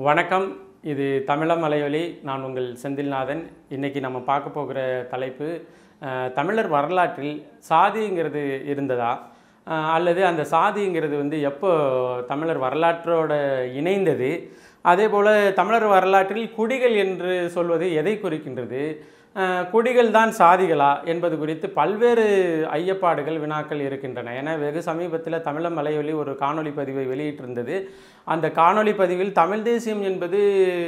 வணக்கம் இது தமிழம் மலையொலி நான் உங்கள் செந்தில்நாதன் இன்னைக்கு நம்ம பார்க்க போகிற தலைப்பு அஹ், தமிழர் வரலாற்றில் சாதிங்கிறது இருந்ததா அஹ், அல்லது அந்த சாதிங்கிறது வந்து எப்போ தமிழர் வரலாற்றோட இணைந்தது அதே போல் தமிழர் வரலாற்றில் குடிகள் என்று சொல்வது எதை குறிக்கின்றது அஹ், குடிகள் தான் சாதிகளா என்பது குறித்து பல்வேறு ஐயப்பாடுகள் வினாக்கள் இருக்கின்றன என வெகு சமீபத்தில் தமிழம் மலையொலி ஒரு காணொளி பதிவை வெளியிட்டிருந்தது அந்த காணொளி பதிவில் தமிழ் தேசியம் என்பது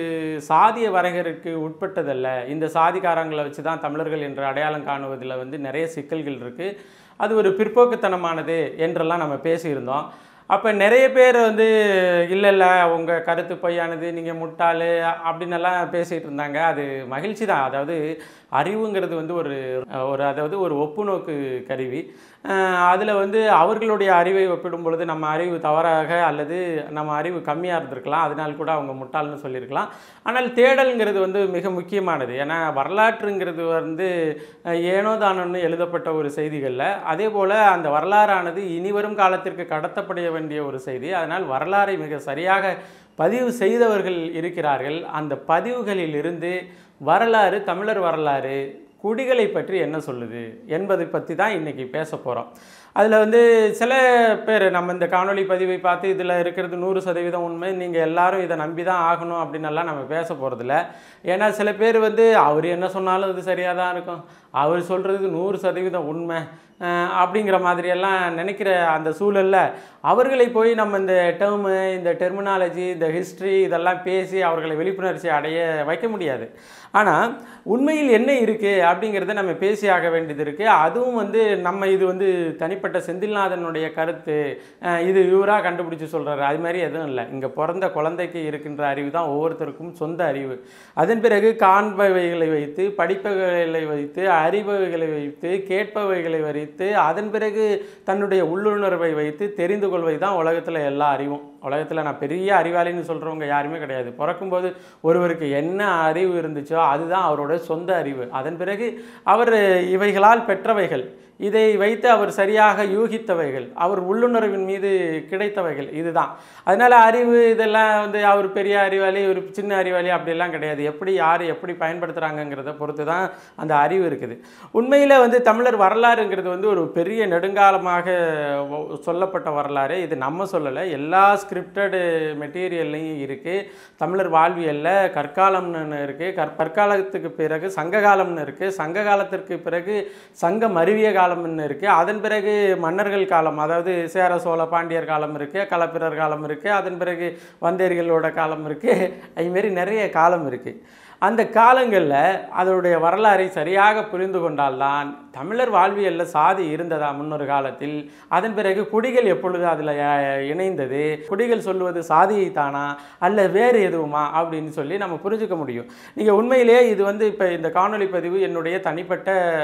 சாதிய வரையறைக்கு உட்பட்டதல்ல இந்த சாதிக்காரங்களை வச்சு தான் தமிழர்கள் என்று அடையாளம் காணுவதில் வந்து நிறைய சிக்கல்கள் இருக்குது அது ஒரு பிற்போக்குத்தனமானது என்றெல்லாம் நம்ம பேசியிருந்தோம் அப்போ நிறைய பேர் வந்து இல்லை இல்லை உங்கள் கருத்து பொய்யானது நீங்கள் முட்டாள் அப்படின்னு எல்லாம் பேசிகிட்டு இருந்தாங்க அது மகிழ்ச்சி தான் அதாவது அறிவுங்கிறது வந்து ஒரு ஒரு அதாவது ஒரு ஒப்புநோக்கு கருவி அதில் வந்து அவர்களுடைய அறிவை ஒப்பிடும் பொழுது நம்ம அறிவு தவறாக அல்லது நம்ம அறிவு கம்மியாக இருந்திருக்கலாம் அதனால் கூட அவங்க முட்டாள்னு சொல்லியிருக்கலாம் ஆனால் தேடல்ங்கிறது வந்து மிக முக்கியமானது ஏன்னா வரலாற்றுங்கிறது வந்து அஹ், ஏனோ தானோன்னு எழுதப்பட்ட ஒரு செய்திகளில் அதே போல் அந்த வரலாறானது இனிவரும் காலத்திற்கு கடத்தப்பட வேண்டிய ஒரு செய்தி அதனால் வரலாறை மிக சரியாக பதிவு செய்தவர்கள் இருக்கிறார்கள் அந்த பதிவுகளில் இருந்து வரலாறு தமிழர் வரலாறு குடிகளை பற்றி என்ன சொல்லுது என்பதை பற்றி தான் இன்றைக்கி பேச போகிறோம் அதில் வந்து சில பேர் நம்ம இந்த காணொளி பதிவை பார்த்து இதில் இருக்கிறது நூறு சதவீதம் உண்மை நீங்கள் எல்லாரும் இதை நம்பி தான் ஆகணும் அப்படின்னெல்லாம் நம்ம பேச போகிறதில்ல ஏன்னா சில பேர் வந்து அவர் என்ன சொன்னாலும் அது சரியாக தான் இருக்கும் அவர் சொல்கிறதுக்கு நூறு சதவீதம் உண்மை அஹ் அப்படிங்கிற மாதிரியெல்லாம் நினைக்கிற அந்த சூழலில் அவர்களை போய் நம்ம இந்த டேர்மு இந்த டெர்மினாலஜி இந்த ஹிஸ்ட்ரி இதெல்லாம் பேசி அவர்களை விழிப்புணர்ச்சி அடைய வைக்க முடியாது ஆனால் உண்மையில் என்ன இருக்குது அப்படிங்கிறத நம்ம பேசி ஆக வேண்டியது இருக்குது அதுவும் வந்து நம்ம இது வந்து தனிப்பட்ட செந்தில்நாதனுடைய கருத்து அஹ் இது இவராக கண்டுபிடிச்சு சொல்கிறாரு அது மாதிரி எதுவும் இல்லை இங்கே பிறந்த குழந்தைக்கு இருக்கின்ற அறிவு தான் ஒவ்வொருத்தருக்கும் சொந்த அறிவு அதன் பிறகு காண்பவைகளை வைத்து படிப்பவைகளை வைத்து அறிபவைகளை வைத்து கேட்பவைகளை வைத்து அதன் பிறகு தன்னுடைய உள்ளுணர்வை வைத்து தெரிந்து கொள்வது தான் உலகத்தில் எல்லா அறிவும் உலகத்தில் நான் பெரிய அறிவாளின்னு சொல்கிறவங்க யாருமே கிடையாது பிறக்கும்போது ஒருவருக்கு என்ன அறிவு இருந்துச்சோ அதுதான் அவரோட சொந்த அறிவு அதன் பிறகு அவர் இவைகளால் பெற்றவைகள் இதை வைத்து அவர் சரியாக யூகித்தவைகள் அவர் உள்ளுணர்வின் மீது கிடைத்தவைகள் இதுதான் அதனால் அறிவு இதெல்லாம் வந்து அவர் பெரிய அறிவாளி ஒரு சின்ன அறிவாளி அப்படிலாம் கிடையாது எப்படி யார் எப்படி பயன்படுத்துகிறாங்கங்கிறத பொறுத்து தான் அந்த அறிவு இருக்குது உண்மையில் வந்து தமிழர் வரலாறுங்கிறது வந்து ஒரு பெரிய நெடுங்காலமாக ஒ- சொல்லப்பட்ட வரலாறு இது நம்ம சொல்லலை எல்லா ஸ்கிரிப்டடு மெட்டீரியல்லையும் இருக்குது தமிழர் வாழ்வியலில் கற்காலம்னு இருக்குது கற் கற்காலத்துக்கு பிறகு சங்க காலம்னு இருக்குது சங்க காலத்திற்கு பிறகு சங்கம் அருவிய காலம்னு இருக்குது அதன் பிறகு மன்னர்கள் காலம் அதாவது சேர சோழ பாண்டியர் காலம் இருக்குது களப்பிரர் காலம் இருக்குது அதன் பிறகு வந்தேரிகளோட காலம் இருக்குது அதுமாரி நிறைய காலம் இருக்குது அந்த காலங்களில் அதனுடைய வரலாறை சரியாக புரிந்து கொண்டால்தான் தமிழர் வாழ்வியலில் சாதி இருந்ததா முன்னொரு காலத்தில் அதன் பிறகு குடிகள் எப்பொழுது அதில் இணைந்தது குடிகள் சொல்லுவது சாதியை தானா அல்ல வேறு எதுவுமா அப்படின்னு சொல்லி நம்ம புரிஞ்சுக்க முடியும் நீங்கள் உண்மையிலேயே இது வந்து இப்போ இந்த காணொளி பதிவு என்னுடைய தனிப்பட்ட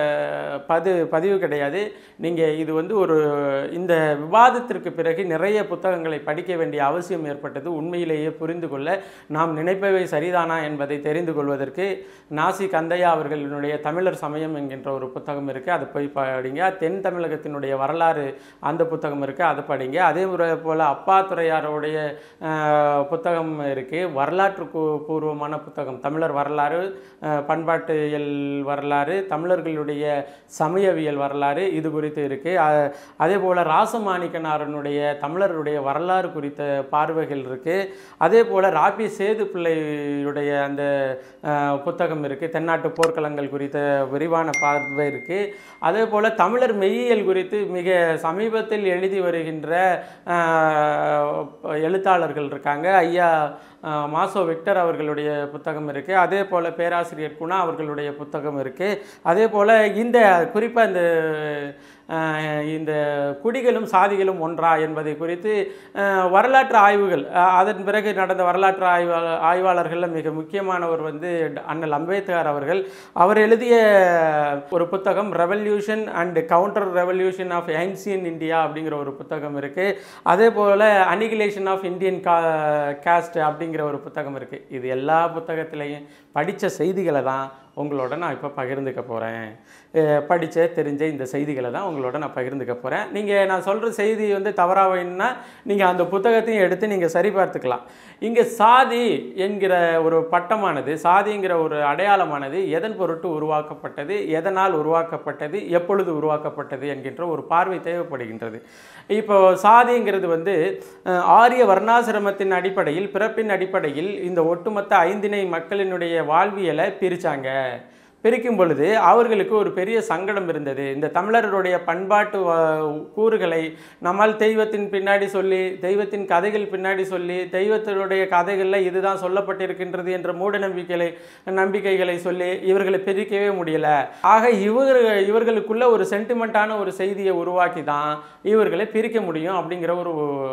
பது பதிவு கிடையாது நீங்கள் இது வந்து ஒரு இந்த விவாதத்திற்கு பிறகு நிறைய புத்தகங்களை படிக்க வேண்டிய அவசியம் ஏற்பட்டது உண்மையிலேயே புரிந்து கொள்ள நாம் நினைப்பவை சரிதானா என்பதை தெரிந்து கொள்வதற்கு நாசி கந்தையா அவர்களினுடைய தமிழர் சமயம் என்கின்ற ஒரு புத்தகம் இருக்குது அதை போய் படிங்க தென் தமிழகத்தினுடைய வரலாறு அந்த புத்தகம் இருக்குது அதை படிங்க அதே முறை போல் அப்பா துறையாருடைய அஹ், புத்தகம் இருக்குது வரலாற்று பூ- பூர்வமான புத்தகம் தமிழர் வரலாறு அஹ், பண்பாட்டியல் வரலாறு தமிழர்களுடைய சமயவியல் வரலாறு இது குறித்து இருக்குது அதே போல் ராசமாணிக்கனாரனுடைய தமிழருடைய வரலாறு குறித்த பார்வைகள் இருக்குது அதே போல் ராபி சேது பிள்ளையுடைய அந்த அஹ், புத்தகம் இருக்குது தென்னாட்டு போர்க்களங்கள் குறித்த விரிவான பார்வை இருக்குது அதே போல் தமிழர் மெய்யியல் குறித்து மிக சமீபத்தில் எழுதி வருகின்ற அஹ், எழுத்தாளர்கள் இருக்காங்க ஐயா அஹ், மாசோ விக்டர் அவர்களுடைய புத்தகம் இருக்குது அதே போல் பேராசிரியர் குணா அவர்களுடைய புத்தகம் இருக்குது அதே போல் இந்த குறிப்பாக இந்த அஹ், இந்த குடிகளும் சாதிகளும் ஒன்றா என்பதை குறித்து அஹ், வரலாற்று ஆய்வுகள் அஹ், அதன் பிறகு நடந்த வரலாற்று ஆய்வா ஆய்வாளர்களில் மிக முக்கியமானவர் வந்து அண்ணல் அம்பேத்கர் அவர்கள் அவர் எழுதிய ஒரு புத்தகம் revolution and counter revolution of ancient India அப்படிங்கிற ஒரு புத்தகம் இருக்குது அதே போல் அனிகிலேஷன் ஆஃப் இந்தியன் கா காஸ்ட் அப்படிங்கிற ஒரு புத்தகம் இருக்குது இது எல்லா புத்தகத்திலையும் படித்த செய்திகளை தான் உங்களோட நான் இப்போ பகிர்ந்துக்க போகிறேன் படித்த தெரிஞ்ச இந்த செய்திகளை தான் உங்களோட நான் பகிர்ந்துக்க போகிறேன் நீங்கள் நான் சொல்கிற செய்தி வந்து தவறாக வேணும்னா நீங்கள் அந்த புத்தகத்தையும் எடுத்து நீங்கள் சரி பார்த்துக்கலாம் இங்கே சாதி என்கிற ஒரு பட்டமானது சாதிங்கிற ஒரு அடையாளமானது எதன் பொருட்டு உருவாக்கப்பட்டது எதனால் உருவாக்கப்பட்டது எப்பொழுது உருவாக்கப்பட்டது என்கின்ற ஒரு பார்வை தேவைப்படுகின்றது இப்போ சாதிங்கிறது வந்து அஹ், ஆரிய வர்ணாசிரமத்தின் அடிப்படையில் பிறப்பின் அடிப்படையில் இந்த ஒட்டுமொத்த ஐந்திணை மக்களினுடைய வாழ்வியலை பிரிச்சாங்க பிரிக்கும் பொழுது அவர்களுக்கு ஒரு பெரிய சங்கடம் இருந்தது இந்த தமிழர்களுடைய பண்பாட்டு வ- கூறுகளை நம்மால் தெய்வத்தின் பின்னாடி சொல்லி தெய்வத்தின் கதைகள் பின்னாடி சொல்லி தெய்வத்தினுடைய கதைகளில் இதுதான் சொல்லப்பட்டிருக்கின்றது என்ற மூட நம்பிக்கைகளை நம்பிக்கைகளை சொல்லி இவர்களை பிரிக்கவே முடியல ஆக இவர் இவர்களுக்குள்ள ஒரு சென்டிமெண்ட்டான ஒரு செய்தியை உருவாக்கி தான் இவர்களை பிரிக்க முடியும் அப்படிங்கிற ஒரு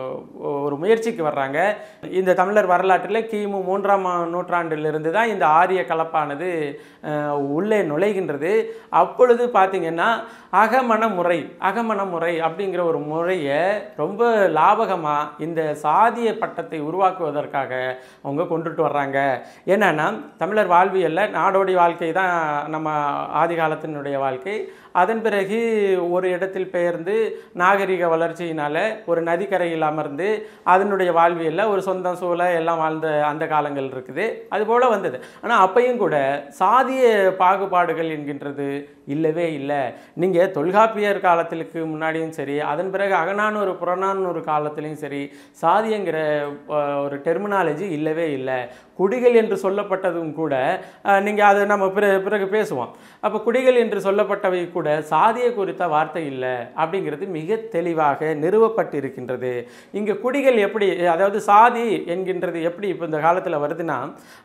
ஒரு முயற்சிக்கு வர்றாங்க இந்த தமிழர் வரலாற்றில் கிமு மூன்றாம் நூற்றாண்டிலிருந்து தான் இந்த ஆரிய கலப்பானது அஹ், உள்ளே நுழைகின்றது அப்பொழுது பார்த்தீங்கன்னா அகமண முறை அகமண முறை அப்படிங்கிற ஒரு முறையை ரொம்ப லாபகமாக இந்த சாதிய பட்டத்தை உருவாக்குவதற்காக அவங்க கொண்டுட்டு வர்றாங்க என்னன்னா தமிழர் வாழ்வியலில் நாடோடி வாழ்க்கை தான் நம்ம ஆதி காலத்தினுடைய வாழ்க்கை அதன் பிறகு ஒரு இடத்தில் பெயர்ந்து நாகரிக வளர்ச்சியினால ஒரு நதிக்கரையில் அமர்ந்து அதனுடைய வாழ்வியலில் ஒரு சொந்தம் சூழ எல்லாம் வாழ்ந்த அந்த காலங்கள் இருக்குது அதுபோல் வந்தது ஆனால் அப்பையும் கூட சாதிய பாகுபாடுகள் என்கின்றது இல்லவே இல்லை நீங்கள் தொல்காப்பியர் காலத்திற்கு முன்னாடியும் சரி அதன் பிறகு அகநானூறு புறநானூறு காலத்திலையும் சரி சாதிங்கிற அஹ், ஒரு டெர்மினாலஜி இல்லவே இல்லை குடிகள் என்று சொல்லப்பட்டதும் கூட நீங்கள் அதை நம்ம பிற பிறகு பேசுவோம் அப்போ குடிகள் என்று சொல்லப்பட்டவை கூட சாதியை குறித்த வார்த்தை இல்லை அப்படிங்கிறது மிக தெளிவாக நிறுவப்பட்டு இருக்கின்றது இங்கே குடிகள் எப்படி அதாவது சாதி என்கின்றது எப்படி இப்போ இந்த காலத்தில் வருதுன்னா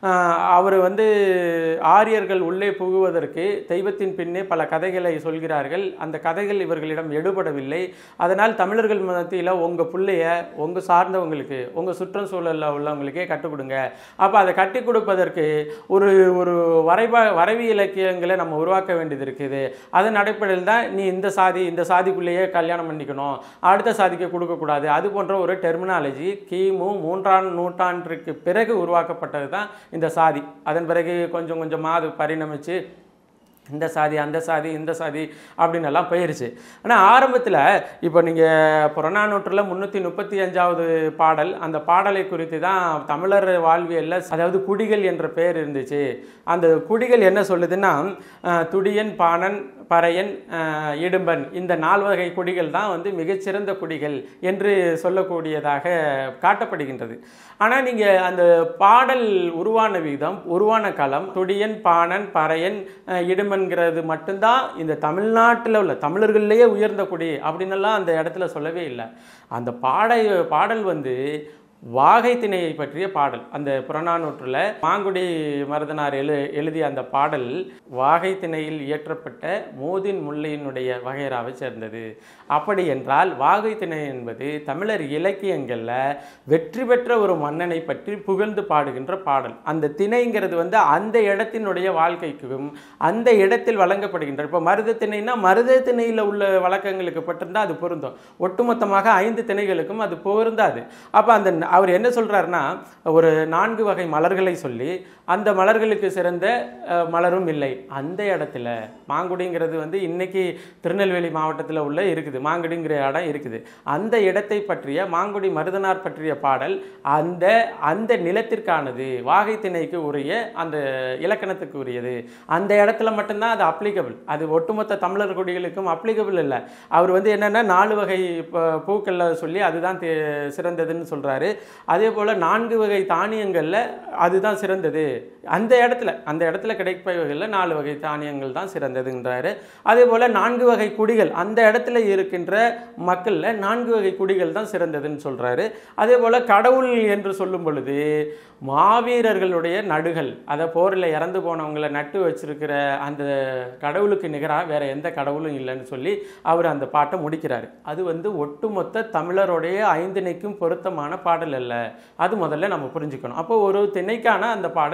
அவர் வந்து ஆரியர்கள் உள்ளே புகுவதற்கு தெய்வத்தின் பின்னே பல கதைகளை சொல்கிறார்கள் அந்த கதைகள் இவர்களிடம் எடுபடவில்லை அதனால் தமிழர்கள் மத்தியில் உங்கள் பிள்ளைய உங்கள் சார்ந்தவங்களுக்கு உங்கள் சுற்றம் சூழலில் உள்ளவங்களுக்கே கற்றுக் கொடுங்க அப்போ அதை கட்டி கொடுப்பதற்கு ஒரு ஒரு வரைபா வரைவி இலக்கியங்களை நம்ம உருவாக்க வேண்டியது இருக்குது அதன் அடிப்படையில் தான் நீ இந்த சாதி இந்த சாதிக்குள்ளேயே கல்யாணம் பண்ணிக்கணும் அடுத்த சாதிக்கு கொடுக்கக்கூடாது அது போன்ற ஒரு டெர்மினாலஜி கிமு மூன்றாம் நூற்றாண்டிற்கு பிறகு உருவாக்கப்பட்டது தான் இந்த சாதி அதன் பிறகு கொஞ்சம் கொஞ்சமாக அது பரிணமிச்சு இந்த சாதி அந்த சாதி இந்த சாதி அப்படின்னு எல்லாம் போயிருச்சு ஆனால் ஆரம்பத்தில் இப்போ நீங்கள் புறநானூற்றில் முந்நூற்றி முப்பத்தி அஞ்சாவது பாடல் அந்த பாடலை குறித்து தான் தமிழர் வாழ்வியலில் அதாவது குடிகள் என்ற பெயர் இருந்துச்சு அந்த குடிகள் என்ன சொல்லுதுன்னா அஹ், துடியன் பாணன் பறையன் அஹ், இடும்பன் இந்த நால்வகை குடிகள் தான் வந்து மிகச்சிறந்த குடிகள் என்று சொல்லக்கூடியதாக காட்டப்படுகின்றது ஆனால் நீங்கள் அந்த பாடல் உருவான விதம் உருவான களம் துடியன் பாணன் பறையன் அஹ், இடும்பன்கிறது மட்டும்தான் இந்த தமிழ்நாட்டில் உள்ள தமிழர்கள்லேயே உயர்ந்த குடி அப்படின்னெல்லாம் அந்த இடத்துல சொல்லவே இல்லை அந்த பாடை பாடல் வந்து வாகை திணையை பற்றிய பாடல் அந்த புறநானூற்றில் மாங்குடி மருதனார் எழு எழுதிய அந்த பாடல் வாகை திணையில் இயற்றப்பட்ட மோதின் முல்லையினுடைய வகைராவை சேர்ந்தது அப்படி என்றால் வாகை திணை என்பது தமிழர் இலக்கியங்களில் வெற்றி பெற்ற ஒரு மன்னனை பற்றி புகழ்ந்து பாடுகின்ற பாடல் அந்த திணைங்கிறது வந்து அந்த இடத்தினுடைய வாழ்க்கைக்கும் அந்த இடத்தில் வழங்கப்படுகின்ற இப்போ மருத திணைனா மருத திணையில் உள்ள வழக்கங்களுக்கு பட்டிருந்தால் அது பொருந்தும் ஒட்டுமொத்தமாக ஐந்து திணைகளுக்கும் அது பொருந்தாது அப்போ அந்த அவர் என்ன சொல்றாருன்னா ஒரு நான்கு வகை மலர்களை சொல்லி அந்த மலர்களுக்கு சிறந்த அஹ், மலரும் இல்லை அந்த இடத்துல மாங்குடிங்கிறது வந்து இன்னைக்கு திருநெல்வேலி மாவட்டத்தில் உள்ள இருக்குது மாங்குடிங்கிற இடம் இருக்குது அந்த இடத்தை பற்றிய மாங்குடி மருதனார் பற்றிய பாடல் அந்த அந்த நிலத்திற்கானது வாகை திணைக்கு உரிய அந்த இலக்கணத்துக்கு உரியது அந்த இடத்துல மட்டும்தான் அது அப்ளிகபிள் அது ஒட்டுமொத்த தமிழர் குடிகளுக்கும் அப்ளிகபிள் இல்லை அவர் வந்து என்னென்னா நாலு வகை ப- பூக்கள்ல சொல்லி அதுதான் தே- சிறந்ததுன்னு சொல்றாரு அதே போல் நான்கு வகை தானியங்களில் அதுதான் சிறந்தது அந்த இடத்துல அந்த இடத்துல கிடைப்பவைகளில் நாலு வகை தானியங்கள் தான் சிறந்ததுன்றாரு அதே போல் நான்கு வகை குடிகள் அந்த இடத்துல இருக்கின்ற மக்களில் நான்கு வகை குடிகள் தான் சிறந்ததுன்னு சொல்றாரு அதே போல் கடவுள் என்று சொல்லும் பொழுது மாவீரர்களுடைய நடுகள் அதை போரில் இறந்து போனவங்களை நட்டு வச்சிருக்கிற அந்த கடவுளுக்கு நிகராக வேற எந்த கடவுளும் இல்லைன்னு சொல்லி அவர் அந்த பாட்டை முடிக்கிறார் அது வந்து ஒட்டுமொத்த தமிழருடைய ஐந்திணைக்கும் பொருத்தமான பாடல் அல்ல அது முதல்ல நம்ம புரிஞ்சுக்கணும் அப்போ ஒரு திணைக்கான அந்த பாடல்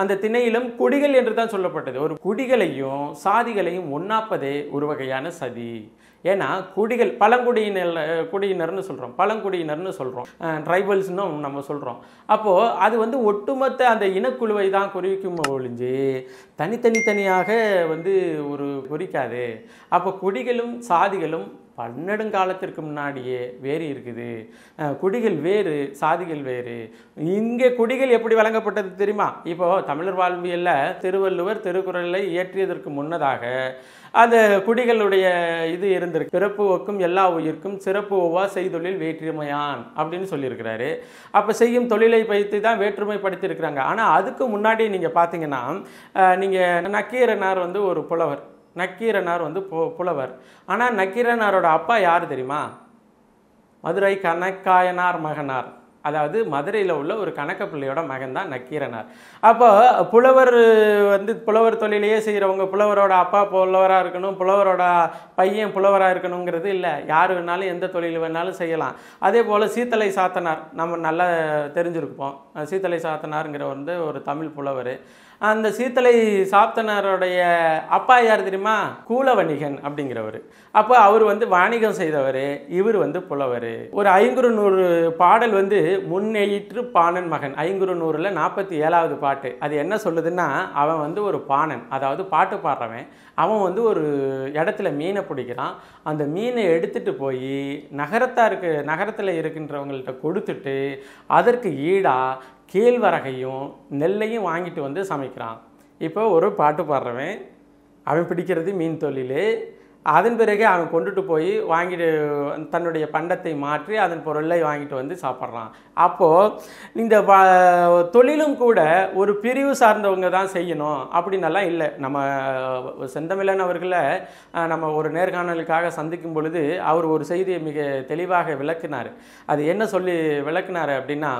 அந்த திணையிலும் குடிகள் என்று தான் சொல்லப்பட்டது ஒரு குடிகளையும் சாதிகளையும் ஒன்னாப்பதே ஒரு வகையான சதி ஏன்னா குடிகள் பழங்குடியினர் குடியினர்னு சொல்கிறோம் பழங்குடியினர்னு சொல்கிறோம் ட்ரைபல்ஸ்னும் நம்ம சொல்கிறோம் அப்போது அது வந்து ஒட்டுமொத்த அந்த இனக்குழுவை தான் குறிக்கும் ஒழிஞ்சு தனித்தனி தனியாக வந்து ஒரு குறிக்காது அப்போ குடிகளும் சாதிகளும் பன்னெடுங்காலத்திற்கு முன்னாடியே வேறு இருக்குது அஹ் குடிகள் வேறு சாதிகள் வேறு இங்கே குடிகள் எப்படி வழங்கப்பட்டது தெரியுமா இப்போ தமிழர் வாழ்வியல்ல திருவள்ளுவர் திருக்குறளை இயற்றியதற்கு முன்னதாக அந்த குடிகளுடைய இது இருந்திருக்கு பிறப்பு ஒக்கும் எல்லா உயிர்க்கும் சிறப்பு ஒவ்வா செய்தொழில் வேற்றுமையான் அப்படின்னு சொல்லியிருக்கிறாரு அப்போ செய்யும் தொழிலை வைத்து தான் வேற்றுமைப்படுத்தியிருக்கிறாங்க ஆனால் அதுக்கு முன்னாடி நீங்கள் பார்த்தீங்கன்னா நீங்கள் நக்கீரனார் வந்து ஒரு புலவர் நக்கீரனார் வந்து பு புலவர் ஆனால் நக்கீரனாரோட அப்பா யார் தெரியுமா மதுரை கணக்காயனார் மகனார் அதாவது மதுரையில் உள்ள ஒரு கணக்க பிள்ளையோட மகன் தான் நக்கீரனார் அப்போ புலவர் வந்து புலவர் தொழிலையே செய்கிறவங்க புலவரோட அப்பா புலவராக இருக்கணும் புலவரோட பையன் புலவராக இருக்கணுங்கிறது இல்லை யார் வேணாலும் எந்த தொழில் வேணாலும் செய்யலாம் அதே போல் சீத்தலை சாத்தனார் நம்ம நல்லா தெரிஞ்சிருப்போம் சீத்தலை சாத்தனாருங்கிற வந்து ஒரு தமிழ் புலவர் அந்த சீத்தலை சாத்தனாருடைய அப்பா யார் தெரியுமா கூலவணிகன் அப்படிங்கிறவர் அப்போ அவர் வந்து வாணிகம் செய்தவர் இவர் வந்து புலவர் ஒரு ஐங்குறு நூறு பாடல் வந்து முன்னெயிற்று பாணன் மகன் ஐங்குறு நூறில் நாற்பத்தி ஏழாவது பாட்டு அது என்ன சொல்லுதுன்னா அவன் வந்து ஒரு பாணன் அதாவது பாட்டு பாடுறவன் அவன் வந்து ஒரு இடத்துல மீனை பிடிக்கிறான் அந்த மீனை எடுத்துட்டு போய் நகரத்தாருக்கு நகரத்தில் இருக்கின்றவங்கள்ட்ட கொடுத்துட்டு அதற்கு ஈடாக கேழ்வரகையும் நெல்லையும் வாங்கிட்டு வந்து சமைக்கிறான் இப்போ ஒரு பாட்டு பாடுறவன் அவன் பிடிக்கிறது மீன் தொழில் அதன் பிறகு அவன் கொண்டுட்டு போய் வாங்கிட்டு தன்னுடைய பண்டத்தை மாற்றி அதன் பொருளை வாங்கிட்டு வந்து சாப்பிட்றான் அப்போது இந்த வ- தொழிலும் கூட ஒரு பிரிவு சார்ந்தவங்க தான் செய்யணும் அப்படின்னெல்லாம் இல்லை நம்ம செந்தமிழன் அவர்களை அஹ், நம்ம ஒரு நேர்காணலுக்காக சந்திக்கும் பொழுது அவர் ஒரு செய்தியை மிக தெளிவாக விளக்கினார் அது என்ன சொல்லி விளக்குனார் அப்படின்னா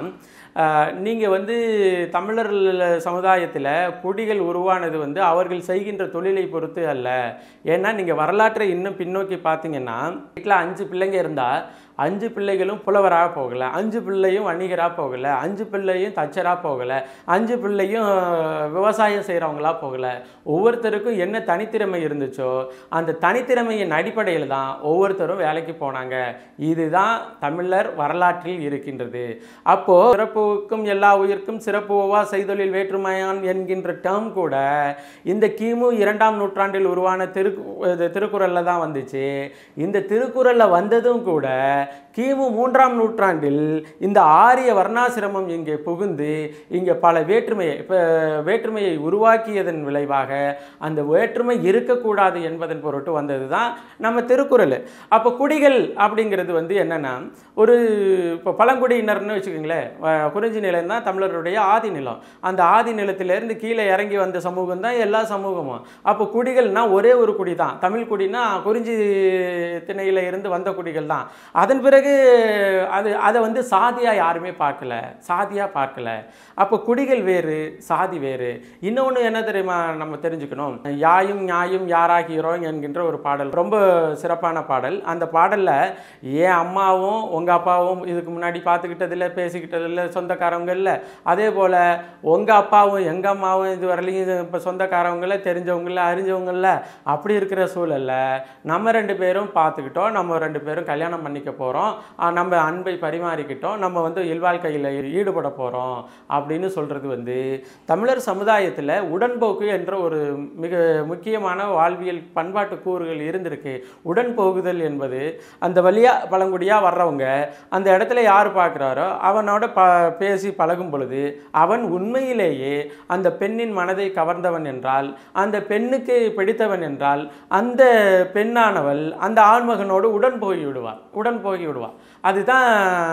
நீங்கள் வந்து தமிழர் சமுதாயத்தில் குடிகள் உருவானது வந்து அவர்கள் செய்கின்ற தொழிலை பொறுத்து அல்ல ஏன்னா நீங்கள் வரலாற்றை இன்னும் பின்னோக்கி பார்த்தீங்கன்னா வீட்டில் அஞ்சு பிள்ளைங்க இருந்தால் அஞ்சு பிள்ளைகளும் புலவராக போகலை அஞ்சு பிள்ளையும் வணிகராக போகலை அஞ்சு பிள்ளையும் தச்சராக போகலை அஞ்சு பிள்ளையும் விவசாயம் செய்கிறவங்களா போகலை ஒவ்வொருத்தருக்கும் என்ன தனித்திறமை இருந்துச்சோ அந்த தனித்திறமையின் அடிப்படையில் தான் ஒவ்வொருத்தரும் வேலைக்கு போனாங்க இதுதான் தமிழர் வரலாற்றில் இருக்கின்றது அப்போ சிறப்புக்கும் எல்லா உயிர்க்கும் சிறப்பு ஒவ்வா செய்தொழில் வேற்றுமையான் என்கின்ற டேர்ம் கூட இந்த கிமு இரண்டாம் நூற்றாண்டில் உருவான திரு இது திருக்குறளில் தான் வந்துச்சு இந்த திருக்குறளில் வந்ததும் கூட கிமு மூன்றாம் நூற்றாண்டில் இந்த ஆரிய வர்ணாசிரமம் இங்கே புகுந்து இங்கே பல வேற்றுமையை இப்போ வேற்றுமையை உருவாக்கியதன் விளைவாக அந்த வேற்றுமை இருக்கக்கூடாது என்பதன் பொருட்டு வந்தது தான் நம்ம திருக்குறள் அப்போ குடிகள் அப்படிங்கிறது வந்து என்னன்னா ஒரு இப்போ பழங்குடியினர்னு வச்சுக்கோங்களேன் அஹ் குறிஞ்சி நிலம் தான் தமிழருடைய ஆதி நிலம் அந்த ஆதி நிலத்திலேருந்து கீழே இறங்கி வந்த சமூகம் தான் எல்லா சமூகமும் அப்போ குடிகள்னா ஒரே ஒரு குடி தான் தமிழ் குடினா குறிஞ்சி திணையில இருந்து வந்த குடிகள் தான் அதன் பிறகு அது அதை வந்து சாதியாக யாருமே பார்க்கல சாதியாக பார்க்கல அப்போ குடிகள் வேறு சாதி வேறு இன்னொன்று என்ன தெரியுமா நம்ம தெரிஞ்சுக்கணும் யாயும் நியாயும் யாராகிறோம் என்கின்ற ஒரு பாடல் ரொம்ப சிறப்பான பாடல் அந்த பாடலில் என் அம்மாவும் உங்கள் அப்பாவும் இதுக்கு முன்னாடி பார்த்துக்கிட்டதில்ல பேசிக்கிட்டதில்ல சொந்தக்காரவங்க இல்லை அதே போல் உங்கள் அப்பாவும் எங்கள் அம்மாவும் இது வரலையும் இப்போ சொந்தக்காரவங்கள தெரிஞ்சவங்கள அறிஞ்சவங்கள அப்படி இருக்கிற சூழல்ல நம்ம ரெண்டு பேரும் பார்த்துக்கிட்டோம் நம்ம ரெண்டு பேரும் கல்யாணம் பண்ணிக்க போகிறோம் நம்ம அன்பை பரிமாறிக்கிட்டோம் நம்ம வந்து இல்வாழ்க்கையில் ஈடுபட போகிறோம் அப்படின்னு சொல்கிறது வந்து தமிழர் சமுதாயத்தில் உடன்போக்கு என்ற ஒரு மிக முக்கியமான வாழ்வியல் பண்பாட்டு கூறுகள் இருந்திருக்கு உடன்போகுதல் என்பது அந்த வழியாக பழங்குடியாக வர்றவங்க அந்த இடத்துல யார் பார்க்குறாரோ அவனோட ப பேசி பழகும் பொழுது அவன் உண்மையிலேயே அந்த பெண்ணின் மனதை கவர்ந்தவன் என்றால் அந்த பெண்ணுக்கு பிடித்தவன் என்றால் அந்த பெண்ணானவள் அந்த ஆண்மகனோடு உடன் போய் விடுவார் உடன் போய் விடுவார் அதுதான்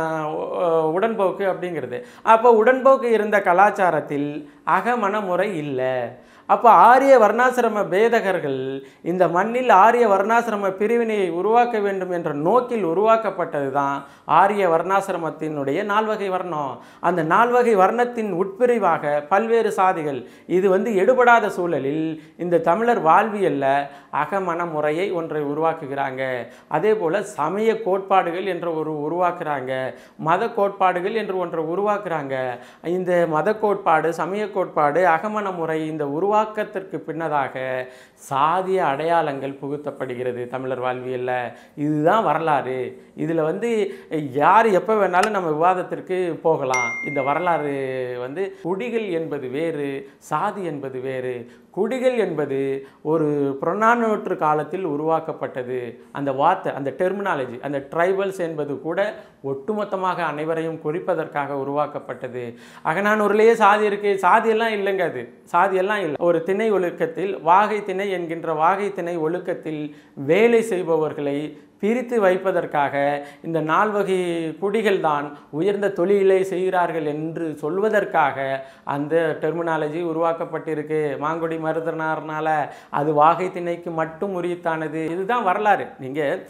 அஹ், உடன்போக்கு அப்படிங்கிறது அப்போ உடன்போக்கு இருந்த கலாச்சாரத்தில் அகமண முறை இல்லை அப்போ ஆரிய வர்ணாசிரம பேதகர்கள் இந்த மண்ணில் ஆரிய வர்ணாசிரம பிரிவினையை உருவாக்க வேண்டும் என்ற நோக்கில் உருவாக்கப்பட்டது தான் ஆரிய வர்ணாசிரமத்தினுடைய நால்வகை வர்ணம் அந்த நால்வகை வர்ணத்தின் உட்பிரிவாக பல்வேறு சாதிகள் இது வந்து எடுபடாத சூழலில் இந்த தமிழர் வாழ்வியல்ல அகமன முறையை ஒன்றை உருவாக்குகிறாங்க அதே போல் சமய கோட்பாடுகள் என்ற ஒரு உருவாக்குறாங்க மத கோட்பாடுகள் என்று ஒன்றை உருவாக்குறாங்க இந்த மத கோட்பாடு சமய கோட்பாடு அகமன முறை இந்த உருவாக்கத்திற்கு பின்னதாக சாதிய அடையாளங்கள் புகுத்தப்படுகிறது தமிழர் வாழ்வியல்ல இதுதான் வரலாறு இதில் வந்து யார் எப்போ வேணாலும் நம்ம விவாதத்திற்கு போகலாம் இந்த வரலாறு வந்து குடிகள் என்பது வேறு சாதி என்பது வேறு குடிகள் என்பது ஒரு புறநானூற்று காலத்தில் உருவாக்கப்பட்டது அந்த வார்த்தை அந்த டெர்மினாலஜி அந்த ட்ரைபல்ஸ் என்பது கூட ஒட்டுமொத்தமாக அனைவரையும் குறிப்பதற்காக உருவாக்கப்பட்டது அகநானூர்லேயே சாதி இருக்கு சாதியெல்லாம் இல்லைங்க அது சாதியெல்லாம் இல்லை ஒரு திணை ஒழுக்கத்தில் வாகை திணை என்கின்ற வாகை திணை ஒழுக்கத்தில் வேலை செய்பவர்களை பிரித்து வைப்பதற்காக இந்த நால்வகை குடிகள் தான் உயர்ந்த தொழிலை செய்கிறார்கள் என்று சொல்வதற்காக அந்த டெர்மினாலஜி உருவாக்கப்பட்டிருக்கு மாங்குடி மருதனார்னால அது வாகை திணைக்கு மட்டும் உரித்தானது இதுதான் வரலாறு நீங்கள்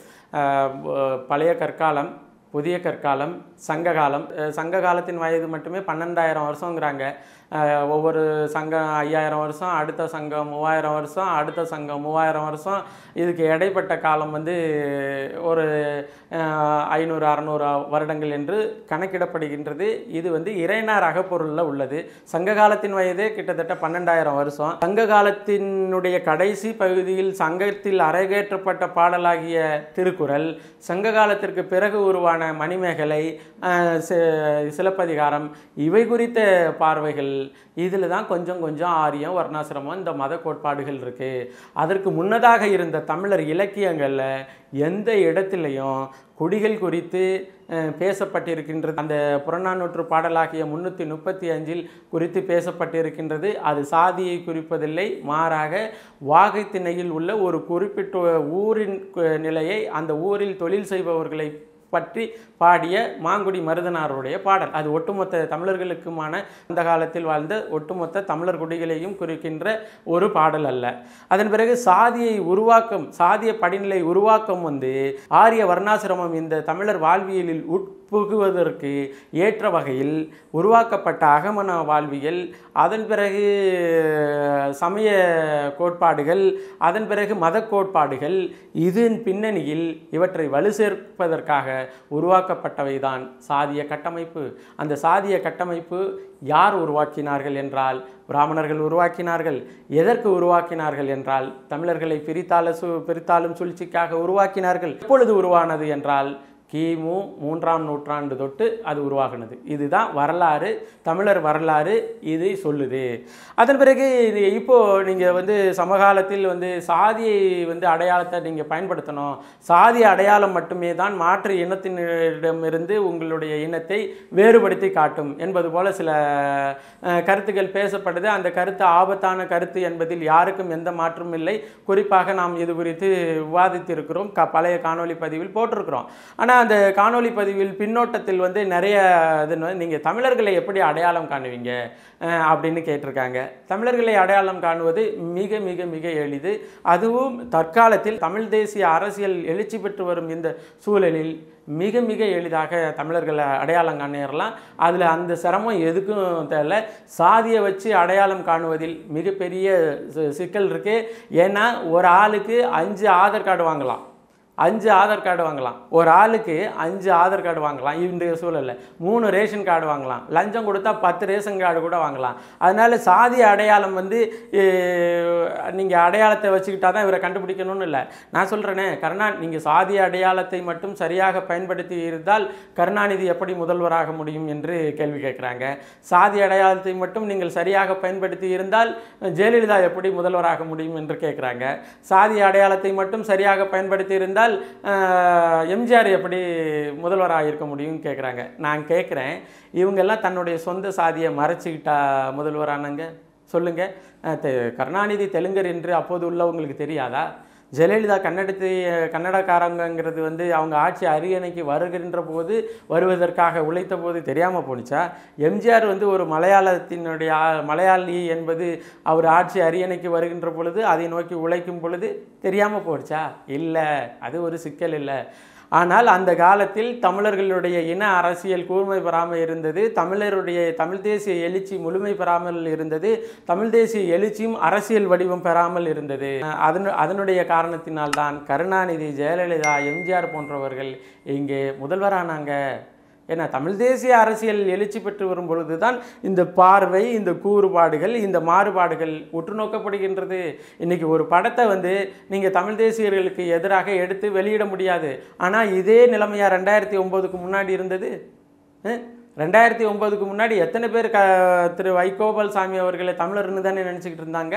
பழைய கற்காலம் புதிய கற்காலம் சங்க காலம் அஹ் சங்க காலத்தின் வயது மட்டுமே பன்னெண்டாயிரம் வருஷங்கிறாங்க அஹ் ஒவ்வொரு சங்கம் ஐயாயிரம் வருஷம் அடுத்த சங்கம் மூவாயிரம் வருஷம் அடுத்த சங்கம் மூவாயிரம் வருஷம் இதுக்கு இடைப்பட்ட காலம் வந்து ஒரு அஹ், ஐநூறு அறநூறு வருடங்கள் என்று கணக்கிடப்படுகின்றது இது வந்து இறைனார் அகப்பொருளில் உள்ளது சங்க காலத்தின் வயதே கிட்டத்தட்ட பன்னெண்டாயிரம் வருஷம் சங்க காலத்தினுடைய கடைசி பகுதியில் சங்கத்தில் அரங்கேற்றப்பட்ட பாடலாகிய திருக்குறள் சங்க காலத்திற்கு பிறகு உருவான மணிமேகலை அஹ், சி- சிலப்பதிகாரம் இவை குறித்த பார்வைகள் இதில் தான் கொஞ்சம் கொஞ்சம் ஆரியம் வர்ணாசிரமம் இந்த மத கோட்பாடுகள் இருக்குது அதற்கு முன்னதாக இருந்த தமிழர் இலக்கியங்களில் எந்த இடத்துலையும் குடிகள் குறித்து அஹ், பேசப்பட்டிருக்கின்றது அந்த புறநானூற்று பாடலாகிய முன்னூற்றி முப்பத்தி அஞ்சில் குறித்து பேசப்பட்டிருக்கின்றது அது சாதியை குறிப்பதில்லை மாறாக வாகை திணையில் உள்ள ஒரு குறிப்பிட்ட ஊரின் கு- நிலையை அந்த ஊரில் தொழில் செய்பவர்களை பற்றி பாடிய மாங்குடி மருதனாருடைய பாடல் அது ஒட்டுமொத்த தமிழர்களுக்குமான அந்த காலத்தில் வாழ்ந்த ஒட்டுமொத்த தமிழர் குடிகளையும் குறிக்கின்ற ஒரு பாடல் அல்ல அதன் பிறகு சாதியை உருவாக்கம் சாதிய படிநிலை உருவாக்கம் வந்து ஆரிய வர்ணாசிரமம் இந்த தமிழர் வாழ்வியலில் உட்புகுவதற்கு ஏற்ற வகையில் உருவாக்கப்பட்ட அகமன வாழ்வியல் அதன் பிறகு சமய கோட்பாடுகள் அதன் பிறகு மத கோட்பாடுகள் இதன் பின்னணியில் இவற்றை வலு சேர்ப்பதற்காக உருவாக்கப்பட்டவைதான் சாதிய கட்டமைப்பு அந்த சாதிய கட்டமைப்பு யார் உருவாக்கினார்கள் என்றால் பிராமணர்கள் உருவாக்கினார்கள் எதற்கு உருவாக்கினார்கள் என்றால் தமிழர்களை பிரித்தால சு பிரித்தாளும் சூழ்ச்சிக்காக உருவாக்கினார்கள் எப்பொழுது உருவானது என்றால் கிமு மூன்றாம் நூற்றாண்டு தொட்டு அது உருவாகினது இதுதான் வரலாறு தமிழர் வரலாறு இதை சொல்லுது அதன் பிறகு இது இப்போ நீங்கள் வந்து சமகாலத்தில் வந்து சாதியை வந்து அடையாளத்தை நீங்கள் பயன்படுத்தணும் சாதி அடையாளம் மட்டுமே தான் மாற்று இனத்தினரிடமிருந்து உங்களுடைய இனத்தை வேறுபடுத்தி காட்டும் என்பது போல சில அஹ், கருத்துக்கள் பேசப்படுது அந்த கருத்து ஆபத்தான கருத்து என்பதில் யாருக்கும் எந்த மாற்றமும் இல்லை குறிப்பாக நாம் இது குறித்து விவாதித்திருக்கிறோம் க பழைய காணொளி பதிவில் போட்டிருக்கிறோம் ஆனால் அந்த காணொளி பதிவில் பின்னோட்டத்தில் வந்து நிறைய இது நீங்கள் தமிழர்களை எப்படி அடையாளம் காணுவீங்க அஹ், அப்படின்னு கேட்டிருக்காங்க தமிழர்களை அடையாளம் காணுவது மிக மிக மிக எளிது அதுவும் தற்காலத்தில் தமிழ் தேசிய அரசியல் எழுச்சி பெற்று வரும் இந்த சூழலில் மிக மிக எளிதாக தமிழர்களை அடையாளம் காணிடலாம் அதில் அந்த சிரமம் எதுக்கும் தேவையில்ல சாதியை வச்சு அடையாளம் காணுவதில் மிகப்பெரிய சி- சிக்கல் இருக்குது ஏன்னா ஒரு ஆளுக்கு அஞ்சு ஆதார் கார்டு வாங்கலாம் அஞ்சு ஆதார் கார்டு வாங்கலாம் ஒரு ஆளுக்கு அஞ்சு ஆதார் கார்டு வாங்கலாம் இன்றைய சூழலில் மூணு ரேஷன் கார்டு வாங்கலாம் லஞ்சம் கொடுத்தா பத்து ரேஷன் கார்டு கூட வாங்கலாம் அதனால சாதி அடையாளம் வந்து நீங்கள் அடையாளத்தை வச்சுக்கிட்டா தான் இவரை கண்டுபிடிக்கணும்னு இல்லை நான் சொல்கிறேனே கருணா நீங்கள் சாதி அடையாளத்தை மட்டும் சரியாக பயன்படுத்தி இருந்தால் கருணாநிதி எப்படி முதல்வராக முடியும் என்று கேள்வி கேட்குறாங்க சாதி அடையாளத்தை மட்டும் நீங்கள் சரியாக பயன்படுத்தி இருந்தால் ஜெயலலிதா எப்படி முதல்வராக முடியும் என்று கேட்குறாங்க சாதி அடையாளத்தை மட்டும் சரியாக பயன்படுத்தி இருந்தால் அஹ், எம்ஜிஆர் எப்படி முதல்வராக இருக்க முடியும்னு கேட்குறாங்க நான் கேட்குறேன் இவங்கெல்லாம் தன்னுடைய சொந்த சாதியை மறைச்சிக்கிட்டா முதல்வரானாங்க சொல்லுங்க அஹ், தெ- கருணாநிதி தெலுங்கர் என்று அப்போது உள்ளவங்களுக்கு தெரியாதா ஜெயலலிதா கன்னடத்தை கன்னடக்காரங்கிறது வந்து அவங்க ஆட்சி அரியணைக்கு வருகின்ற போது வருவதற்காக உழைத்த போது தெரியாமல் போணுச்சா எம்ஜிஆர் வந்து ஒரு மலையாளத்தினுடைய ஆ- மலையாளி என்பது அவர் ஆட்சி அரியணைக்கு வருகின்ற பொழுது அதை நோக்கி உழைக்கும் பொழுது தெரியாமல் போடுச்சா இல்லை அது ஒரு சிக்கல் இல்லை ஆனால் அந்த காலத்தில் தமிழர்களுடைய இன அரசியல் கூர்மை பெறாமல் இருந்தது தமிழருடைய தமிழ் தேசிய எழுச்சி முழுமை பெறாமல் இருந்தது தமிழ் தேசிய எழுச்சியும் அரசியல் வடிவம் பெறாமல் இருந்தது அஹ் அதனு அதனுடைய காரணத்தினால்தான் கருணாநிதி ஜெயலலிதா எம்ஜிஆர் போன்றவர்கள் இங்கே முதல்வரானாங்க ஏன்னா தமிழ் தேசிய அரசியல் எழுச்சி பெற்று வரும் பொழுது தான் இந்த பார்வை இந்த கூறுபாடுகள் இந்த மாறுபாடுகள் உற்று நோக்கப்படுகின்றது இன்னைக்கு ஒரு படத்தை வந்து நீங்கள் தமிழ் தேசியர்களுக்கு எதிராக எடுத்து வெளியிட முடியாது ஆனால் இதே நிலைமையா ரெண்டாயிரத்தி ஒம்போதுக்கு முன்னாடி இருந்தது அஹ்? ரெண்டாயிரத்தி ஒம்போதுக்கு முன்னாடி எத்தனை பேர் க திரு வைகோபால் சாமி அவர்களை தமிழர்னு தானே நினச்சிக்கிட்டு இருந்தாங்க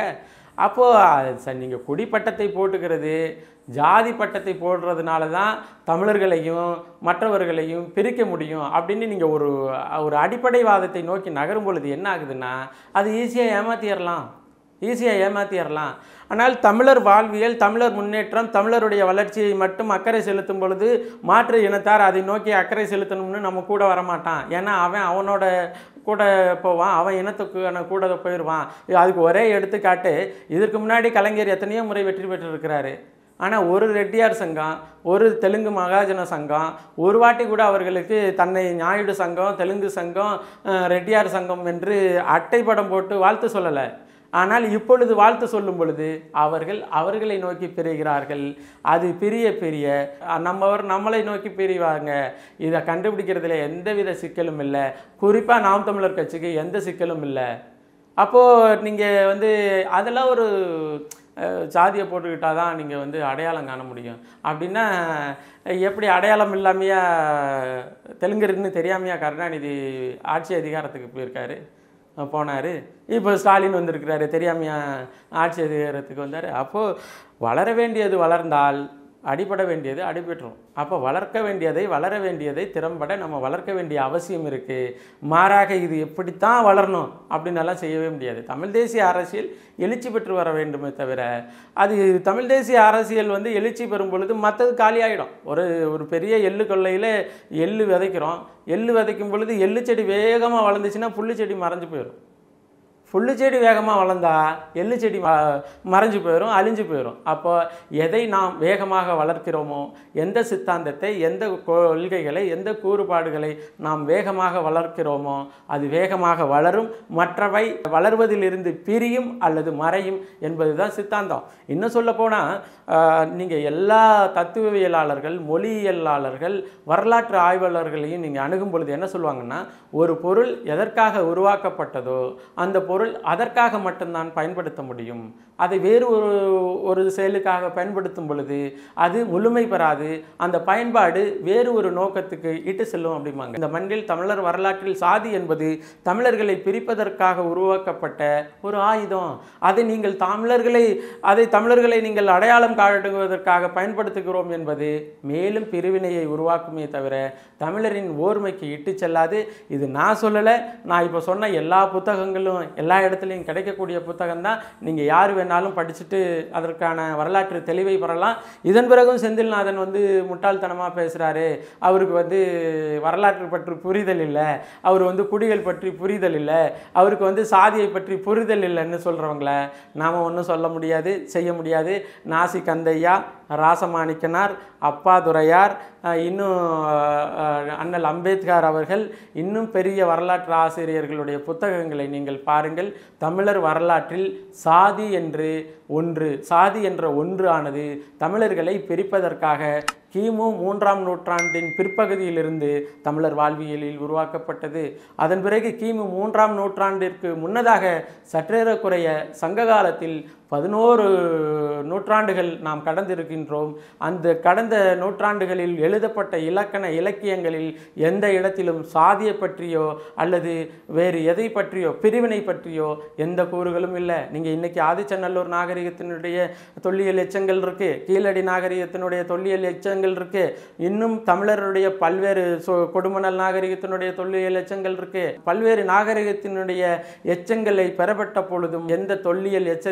அப்போது நீங்கள் குடிப்பட்டத்தை போட்டுக்கிறது ஜாதி பட்டத்தை போடுறதுனால தான் தமிழர்களையும் மற்றவர்களையும் பிரிக்க முடியும் அப்படின்னு நீங்கள் ஒரு ஒரு அடிப்படைவாதத்தை நோக்கி நகரும் பொழுது என்ன ஆகுதுன்னா அது ஈஸியாக ஏமாத்திடலாம் ஈஸியாக ஏமாத்திடலாம் ஆனால் தமிழர் வாழ்வியல் தமிழர் முன்னேற்றம் தமிழருடைய வளர்ச்சியை மட்டும் அக்கறை செலுத்தும் பொழுது மாற்று இனத்தார் அதை நோக்கி அக்கறை செலுத்தணும்னு நம்ம கூட வரமாட்டான் ஏன்னா அவன் அவனோட கூட போவான் அவன் இனத்துக்கு கூட போயிடுவான் அதுக்கு ஒரே எடுத்துக்காட்டு இதற்கு முன்னாடி கலைஞர் எத்தனையோ முறை வெற்றி பெற்றிருக்கிறாரு ஆனால் ஒரு ரெட்டியார் சங்கம் ஒரு தெலுங்கு மகாஜன சங்கம் ஒரு வாட்டி கூட அவர்களுக்கு தன்னை ஞாயிடு சங்கம் தெலுங்கு சங்கம் அஹ், ரெட்டியார் சங்கம் என்று அட்டைப்படம் போட்டு வாழ்த்து சொல்லலை ஆனால் இப்பொழுது வாழ்த்து சொல்லும் பொழுது அவர்கள் அவர்களை நோக்கி பிரிகிறார்கள் அது பிரிய பிரிய அஹ், நம்மவர் நம்மளை நோக்கி பிரிவாங்க இதை கண்டுபிடிக்கிறதுல எந்தவித சிக்கலும் இல்லை குறிப்பாக நாம் தமிழர் கட்சிக்கு எந்த சிக்கலும் இல்லை அப்போது நீங்கள் வந்து அதெல்லாம் ஒரு அஹ், ஜாதியை போட்டுக்கிட்டால் தான் நீங்கள் வந்து அடையாளம் காண முடியும் அப்படின்னா எப்படி அடையாளம் இல்லாமையா தெலுங்கருன்னு தெரியாமையா கருணாநிதி ஆட்சி அதிகாரத்துக்கு போயிருக்காரு போனார் இப்போ ஸ்டாலின் வந்திருக்கிறாரு தெரியாமையா ஆட்சி அதிகாரத்துக்கு வந்தார் அப்போது வளர வேண்டியது வளர்ந்தால் அடிபட வேண்டியது அடிபட்டுரும் அப்போ வளர்க்க வேண்டியதை வளர வேண்டியதை திறம்பட நம்ம வளர்க்க வேண்டிய அவசியம் இருக்குது மாறாக இது எப்படித்தான் வளரணும் அப்படின்னு எல்லாம் செய்யவே முடியாது தமிழ் தேசிய அரசியல் எழுச்சி பெற்று வர வேண்டுமே தவிர அது தமிழ் தேசிய அரசியல் வந்து எழுச்சி பெறும் பொழுது மற்றது காலியாகிடும் ஒரு ஒரு பெரிய எள்ளு கொள்ளையில் எள்ளு விதைக்கிறோம் எள்ளு விதைக்கும் பொழுது எள்ளு செடி வேகமாக வளர்ந்துச்சுன்னா புல்லு செடி மறைஞ்சு போயிடும் புல்லு செடி வேகமாக வளர்ந்தா எள்ளு செடி ம- மறைஞ்சு போயிடும் அழிஞ்சு போயிடும் அப்போ எதை நாம் வேகமாக வளர்க்கிறோமோ எந்த சித்தாந்தத்தை எந்த கொள்கைகளை எந்த கூறுபாடுகளை நாம் வேகமாக வளர்க்கிறோமோ அது வேகமாக வளரும் மற்றவை வளர்வதிலிருந்து பிரியும் அல்லது மறையும் என்பதுதான் சித்தாந்தம் இன்னும் சொல்ல போனால் நீங்கள் எல்லா தத்துவவியலாளர்கள் மொழியியலாளர்கள் வரலாற்று ஆய்வாளர்களையும் நீங்கள் அணுகும் பொழுது என்ன சொல்லுவாங்கன்னா ஒரு பொருள் எதற்காக உருவாக்கப்பட்டதோ அந்த பொருள் அதற்காக மட்டும்தான் பயன்படுத்த முடியும் அதை வேறு ஒரு ஒரு செயலுக்காக பயன்படுத்தும் பொழுது அது முழுமை பெறாது அந்த பயன்பாடு வேறு ஒரு நோக்கத்துக்கு இட்டு செல்லும் அப்படிம்பாங்க இந்த மண்ணில் தமிழர் வரலாற்றில் சாதி என்பது தமிழர்களை பிரிப்பதற்காக உருவாக்கப்பட்ட ஒரு ஆயுதம் அதை நீங்கள் தமிழர்களை அதை தமிழர்களை நீங்கள் அடையாளம் காட்டுவதற்காக பயன்படுத்துகிறோம் என்பது மேலும் பிரிவினையை உருவாக்குமே தவிர தமிழரின் ஓர்மைக்கு இட்டு செல்லாது இது நான் சொல்லலை நான் இப்போ சொன்ன எல்லா புத்தகங்களும் எல்லா இடத்துலையும் கிடைக்கக்கூடிய புத்தகம் தான் நீங்கள் யார் வேணாலும் படிச்சுட்டு அதற்கான வரலாற்று தெளிவை பெறலாம் இதன் பிறகும் செந்தில்நாதன் வந்து முட்டாள்தனமாக பேசுகிறாரு அவருக்கு வந்து வரலாற்று பற்றி புரிதல் இல்லை அவர் வந்து குடிகள் பற்றி புரிதல் இல்லை அவருக்கு வந்து சாதியை பற்றி புரிதல் இல்லைன்னு சொல்கிறவங்கள நாம் ஒன்றும் சொல்ல முடியாது செய்ய முடியாது நாசி கந்தையா ராசமாணிக்கனார் அப்பாதுரையார் அஹ், இன்னும் அஹ், அண்ணல் அம்பேத்கர் அவர்கள் இன்னும் பெரிய வரலாற்று ஆசிரியர்களுடைய புத்தகங்களை நீங்கள் பாருங்கள் தமிழர் வரலாற்றில் சாதி என்று ஒன்று சாதி என்ற ஒன்று ஆனது தமிழர்களை பிரிப்பதற்காக கிமு மூன்றாம் நூற்றாண்டின் பிற்பகுதியிலிருந்து தமிழர் வாழ்வியலில் உருவாக்கப்பட்டது அதன் பிறகு கிமு மூன்றாம் நூற்றாண்டிற்கு முன்னதாக சற்றேறக்குறைய சங்க காலத்தில் பதினோரு நூற்றாண்டுகள் நாம் கடந்திருக்கின்றோம் அந்த கடந்த நூற்றாண்டுகளில் எழுதப்பட்ட இலக்கண இலக்கியங்களில் எந்த இடத்திலும் சாதியை பற்றியோ அல்லது வேறு எதை பற்றியோ பிரிவினை பற்றியோ எந்த கூறுகளும் இல்லை நீங்கள் இன்னைக்கு ஆதிச்சநல்லூர் நாகரிகத்தினுடைய தொல்லியல் எச்சங்கள் இருக்கு கீழடி நாகரிகத்தினுடைய தொல்லியல் எச்சங்கள் இருக்கு இன்னும் தமிழருடைய பல்வேறு சொ கொடுமணல் நாகரிகத்தினுடைய தொல்லியல் எச்சங்கள் இருக்கு பல்வேறு நாகரிகத்தினுடைய எச்சங்களை பெறப்பட்ட பொழுதும் எந்த தொல்லியல் எச்சத்திலும்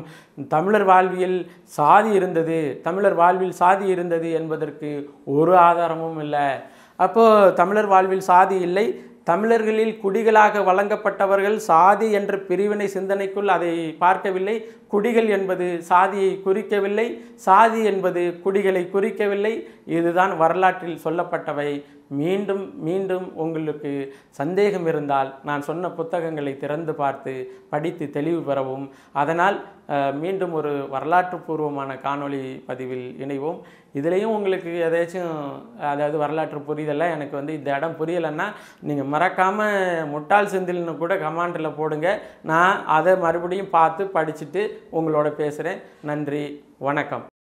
தமிழர் வாழ்வியல் சாதி இருந்தது தமிழர் வாழ்வில் சாதி இருந்தது என்பதற்கு ஒரு ஆதாரமும் இல்லை அப்போ தமிழர் வாழ்வில் சாதி இல்லை தமிழர்களில் குடிகளாக வழங்கப்பட்டவர்கள் சாதி என்ற பிரிவினை சிந்தனைக்குள் அதை பார்க்கவில்லை குடிகள் என்பது சாதியை குறிக்கவில்லை சாதி என்பது குடிகளை குறிக்கவில்லை இதுதான் வரலாற்றில் சொல்லப்பட்டவை மீண்டும் மீண்டும் உங்களுக்கு சந்தேகம் இருந்தால் நான் சொன்ன புத்தகங்களை திறந்து பார்த்து படித்து தெளிவு பெறவும் அதனால் அஹ், மீண்டும் ஒரு வரலாற்று பூர்வமான காணொளி பதிவில் இணைவோம் இதுலேயும் உங்களுக்கு எதாச்சும் அதாவது வரலாற்று புரிதலை எனக்கு வந்து இந்த இடம் புரியலைன்னா நீங்கள் மறக்காமல் முட்டாள் செந்தில்னு கூட கமாண்டில் போடுங்க நான் அதை மறுபடியும் பார்த்து படிச்சுட்டு உங்களோட பேசுகிறேன் நன்றி வணக்கம்